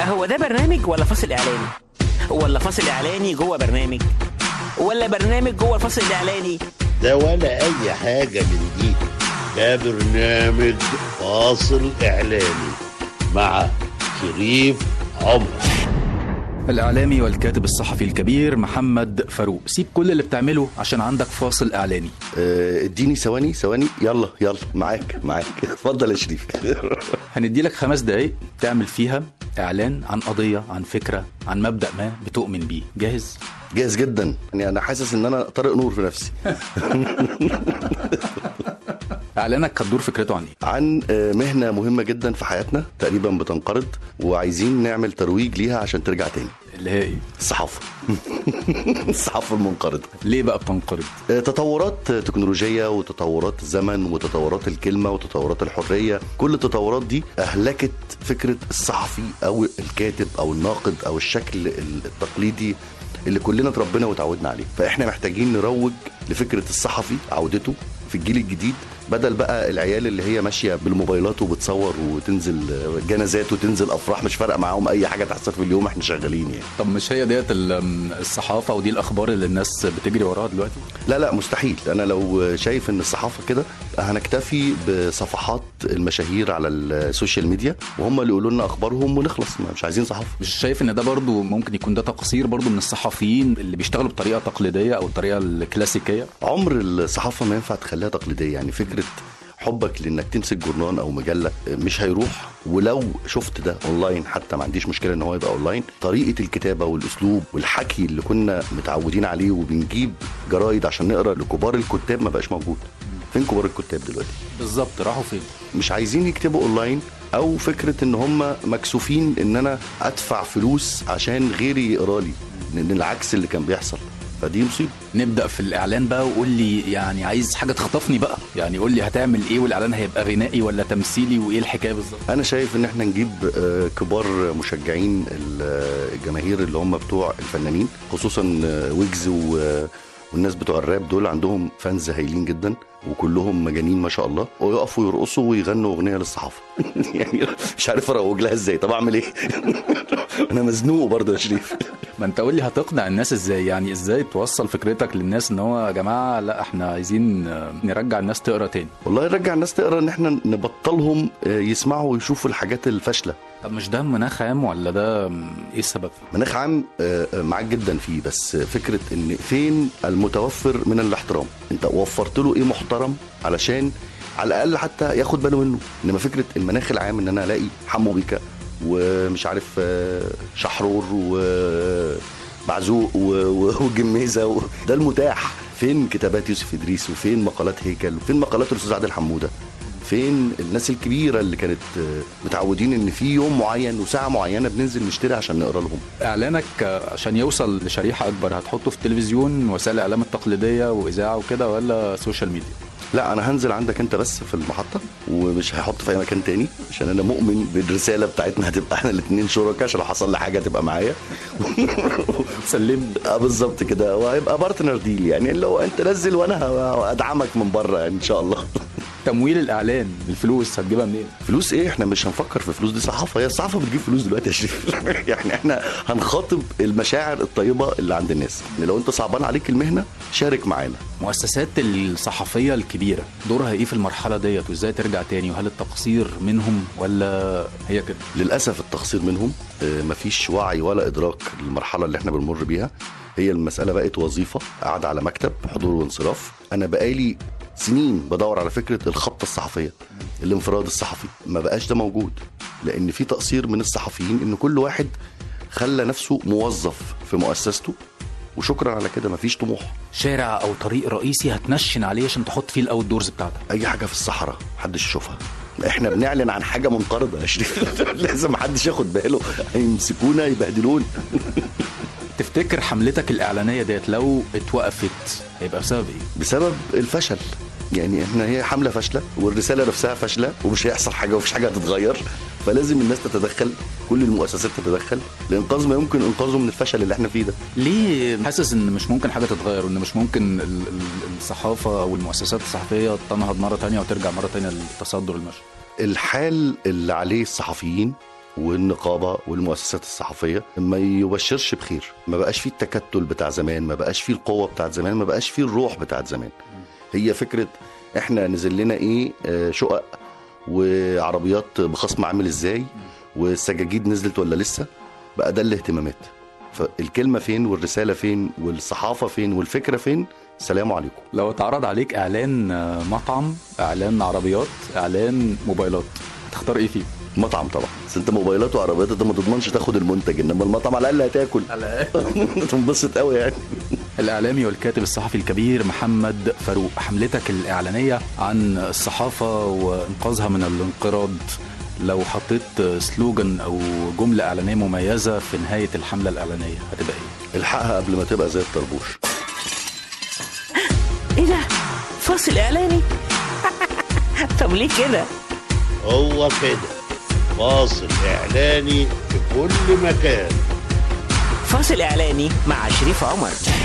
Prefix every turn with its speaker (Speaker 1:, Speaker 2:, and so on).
Speaker 1: هو ده برنامج ولا فاصل اعلاني ولا فاصل اعلاني جوه برنامج ولا برنامج جوه الفاصل الاعلاني
Speaker 2: ده ولا اي حاجة من دي ده برنامج فاصل اعلاني مع شريف عمر
Speaker 3: الإعلامي والكاتب الصحفي الكبير محمد فاروق سيب كل اللي بتعمله عشان عندك فاصل إعلاني
Speaker 4: آه، اديني ثواني ثواني يلا يلا معاك معاك اتفضل يا شريف
Speaker 3: هندي لك خمس دقايق تعمل فيها إعلان عن قضية عن فكرة عن مبدأ ما بتؤمن بيه جاهز؟
Speaker 4: جاهز جدا يعني انا حاسس ان انا طارق نور في نفسي
Speaker 3: إعلانك هتدور فكرته عن إيه؟
Speaker 4: عن آه، مهنه مهمه جدا في حياتنا تقريبا بتنقرض وعايزين نعمل ترويج ليها عشان ترجع تاني
Speaker 3: اللي هي إيه؟
Speaker 4: الصحافه الصحافه المنقرضه
Speaker 3: ليه بقى بتنقرض؟
Speaker 4: آه، تطورات تكنولوجية وتطورات الزمن وتطورات الكلمة وتطورات الحرية كل التطورات دي أهلكت فكرة الصحفي أو الكاتب أو الناقد أو الشكل التقليدي اللي كلنا اتربينا وتعودنا عليه فإحنا محتاجين نروج لفكرة الصحفي عودته في الجيل الجديد بدل بقى العيال اللي هي ماشيه بالموبايلات وبتصور وتنزل جنازات وتنزل افراح مش فارقه معاهم اي حاجه تحصل في اليوم احنا شغالين يعني
Speaker 3: طب مش هي ديت ال- الصحافة ودي الأخبار اللي الناس بتجري وراها دلوقتي؟
Speaker 4: لا لا مستحيل انا لو شايف ان الصحافه كده هنكتفي بصفحات المشاهير على السوشيال ميديا وهم اللي يقولوا لنا اخبارهم ونخلص ما- مش عايزين صحافه
Speaker 3: مش شايف ان ده برضو ممكن يكون ده تقصير برضو من الصحفيين اللي بيشتغلوا بطريقه تقليديه او الطريقه الكلاسيكيه
Speaker 4: عمر الصحافه ما ينفع تخليها تقليديه يعني فكره حبك لانك تمسك جورنان او مجله مش هيروح ولو شفت ده اونلاين حتى ما عنديش مشكله ان هو يبقى اونلاين طريقه الكتابه والاسلوب والحكي اللي كنا متعودين عليه وبنجيب جرايد عشان نقرا لكبار الكتاب ما بقاش موجود فين كبار الكتاب دلوقتي
Speaker 3: بالظبط راحوا فين
Speaker 4: مش عايزين يكتبوا اونلاين او فكره ان هم مكسوفين ان انا ادفع فلوس عشان غيري يقرا لي لان العكس اللي كان بيحصل فدي مصيبه
Speaker 3: نبدا في الاعلان بقى وقول لي يعني عايز حاجه تخطفني بقى يعني قول لي هتعمل ايه والاعلان هيبقى غنائي ولا تمثيلي وايه الحكايه بالظبط
Speaker 4: انا شايف ان احنا نجيب آه، كبار مشجعين ال- آه، الجماهير اللي هم بتوع الفنانين خصوصا آه، ويجز و- والناس بتوع الراب دول عندهم فانز هايلين جدا وكلهم مجانين ما شاء الله ويقفوا يرقصوا ويغنوا اغنيه للصحافه يعني مش عارف اروج لها ازاي طب اعمل ايه انا مزنوق برضه يا شريف
Speaker 3: ما انت قول لي هتقنع الناس ازاي يعني ازاي توصل فكرتك للناس ان هو يا جماعه لا احنا عايزين آه، نرجع الناس تقرا تاني
Speaker 4: والله يرجع الناس تقرا ان احنا نبطلهم آه، يسمعوا ويشوفوا الحاجات الفاشله
Speaker 3: طب مش ده مناخ عام ولا ده م، ايه السبب فيه؟
Speaker 4: مناخ عام آه، آه، معاك جدا فيه بس فكره ان فين المتوفر من الاحترام انت وفرت له ايه محترم علشان على الاقل حتى ياخد باله منه انما فكره المناخ العام ان انا الاقي حمو بيكا ومش عارف آه، شحرور وبعزوق و- و- وجميزه و- ده المتاح فين كتابات يوسف ادريس وفين مقالات هيكل وفين مقالات الاستاذ عادل حموده فين الناس الكبيره اللي كانت آه، متعودين ان في يوم معين وساعه معينه بننزل نشتري عشان نقرا لهم
Speaker 3: اعلانك آه، عشان يوصل لشريحه اكبر هتحطه في التلفزيون وسائل الاعلام التقليديه واذاعه وكده ولا سوشيال ميديا
Speaker 4: لا انا هنزل عندك انت بس في المحطه ومش هحط في اي مكان تاني عشان انا مؤمن بالرساله بتاعتنا هتبقى احنا الاثنين شركاء عشان لو حصل لي حاجه تبقى معايا
Speaker 3: سلمني
Speaker 4: اه بالظبط كده وهيبقى بارتنر ديل يعني اللي هو انت نزل وانا هدعمك من بره ان شاء الله
Speaker 3: تمويل الاعلان الفلوس هتجيبها منين
Speaker 4: فلوس ايه احنا مش هنفكر في فلوس دي صحافه هي الصحافه بتجيب فلوس دلوقتي يا شريف يعني احنا هنخاطب المشاعر الطيبه اللي عند الناس يعني لو انت صعبان عليك المهنه شارك معانا
Speaker 3: مؤسسات الصحفيه الكبيره دورها ايه في المرحله ديت وازاي ترجع تاني وهل التقصير منهم ولا هي كده
Speaker 4: للاسف التقصير منهم آه، مفيش وعي ولا ادراك للمرحله اللي احنا بنمر بيها هي المساله بقت وظيفه قاعده على مكتب حضور وانصراف انا بقالي سنين بدور على فكره الخبطه الصحفيه الانفراد الصحفي ما بقاش ده موجود لان في تقصير من الصحفيين ان كل واحد خلى نفسه موظف في مؤسسته وشكرا على كده مفيش طموح
Speaker 3: شارع او طريق رئيسي هتنشن عليه عشان تحط فيه الاوت دورز بتاعتك
Speaker 4: اي حاجه في الصحراء محدش يشوفها احنا بنعلن عن حاجه منقرضه يا شريف لازم محدش ياخد باله هيمسكونا يبهدلونا
Speaker 3: تفتكر حملتك الاعلانيه ديت لو اتوقفت هيبقى بسبب ايه
Speaker 4: بسبب الفشل يعني احنا هي حمله فاشله والرساله نفسها فاشله ومش هيحصل حاجه ومفيش حاجه هتتغير فلازم الناس تتدخل كل المؤسسات تتدخل لانقاذ ما يمكن انقاذه من الفشل اللي احنا فيه ده
Speaker 3: ليه حاسس ان مش ممكن حاجه تتغير وان مش ممكن ال- ال- الصحافه او المؤسسات الصحفيه تنهض مره تانية وترجع مره تانية للتصدر المشهد
Speaker 4: الحال اللي عليه الصحفيين والنقابه والمؤسسات الصحفيه ما يبشرش بخير ما بقاش فيه التكتل بتاع زمان ما بقاش فيه القوه بتاعت زمان ما بقاش فيه الروح بتاعت زمان هي فكره احنا نزل لنا ايه آه، شقق وعربيات بخصم عامل ازاي والسجاجيد نزلت ولا لسه بقى ده الاهتمامات فالكلمه فين والرساله فين والصحافه فين والفكره فين سلام عليكم
Speaker 3: لو اتعرض عليك اعلان آه، مطعم اعلان عربيات اعلان موبايلات هتختار ايه فيه
Speaker 4: مطعم طبعا بس انت موبايلات وعربيات انت ما تضمنش تاخد المنتج انما المطعم على الاقل هتاكل تنبسط قوي يعني
Speaker 3: الاعلامي والكاتب الصحفي الكبير محمد فاروق حملتك الاعلانيه عن الصحافه وانقاذها من الانقراض لو حطيت سلوجان او جمله اعلانيه مميزه في نهايه الحمله الاعلانيه هتبقى ايه
Speaker 4: الحقها قبل ما تبقى زي الطربوش
Speaker 1: ايه ده فاصل اعلاني طب ليه كده
Speaker 2: هو كده فاصل إعلاني في كل مكان
Speaker 1: فاصل اعلاني مع شريف عمر